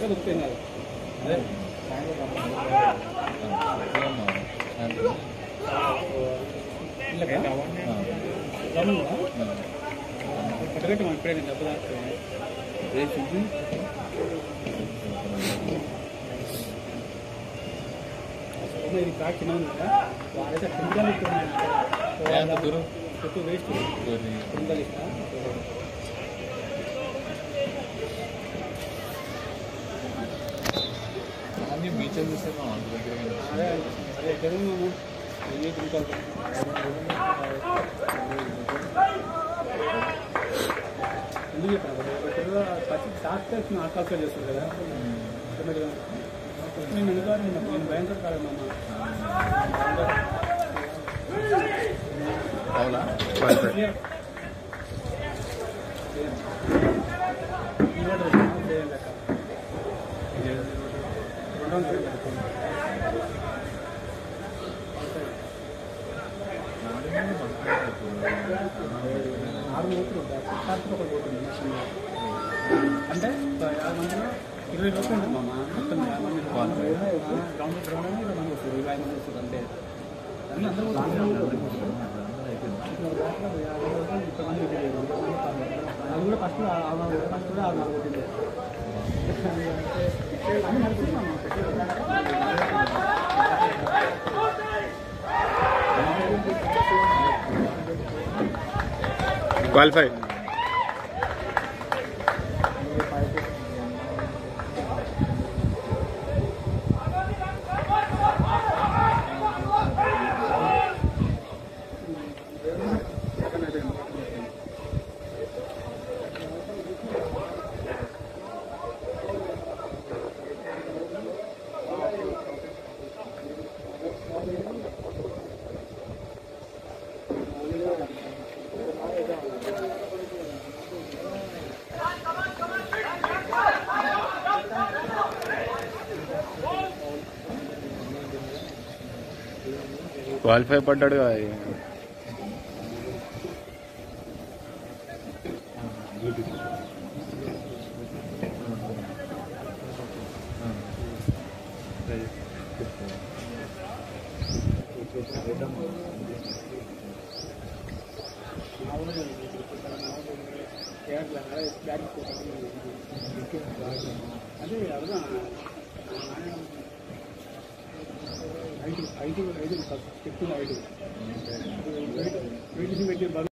దాకా దొరుకుతాయి కాదు అదే ఇళ్ళకా? రమ్ముందా? కట్టగట్టి మనం ఇప్పుడే నేను దెబ్బ తాకుతాను అమ్మ ఇది కాకి చిన్న ఉంది కదా వాడైతే కుండలు ఎంత దూరం? చుట్టూ వేస్ట్ కుండలు ఇస్తా అన్ని బీచెస్ చూస్తే మా వంట దగ్గర అదే అదే చదువు ఏ కుంటారు ఎందుకు చెప్పాను పచ్చి డాక్టర్ ఆకాశం చేస్తారు కదా ఆటోమేటిక్గా నేను ఎందుకు నేను భయంకర కాదు అవునా ఆరు మూతులు ఉంటాయి కార్తీక ఒకటి పోతుంది మనిషిని. అంటే ఒక యాభై మందిలో ఇరవై లోపు ఉంటుంది మామ మొత్తం యాభై మంది గ్రౌండ్ గ్రౌండ్ అని ఇరవై మంది వస్తారు ఇరవై ఐదు మంది వస్తారు అంతే అన్నీ అందరూ పోతారు. యాభై లోపు ముప్పై మంది ఉంటుంది. అది కూడా ఫస్ట్ ఫస్ట్ కూడా ఆరు నాలుగు కొట్టింది అన్నీ నడుస్తుంది మామ. క్వాలిఫై క్వాలిఫై పడ్డాడు కదా అదే అర్థం ఐదు ఐదు ఐదు చెప్తున్నా ఐదు వెయిట్ పెట్టి బరువు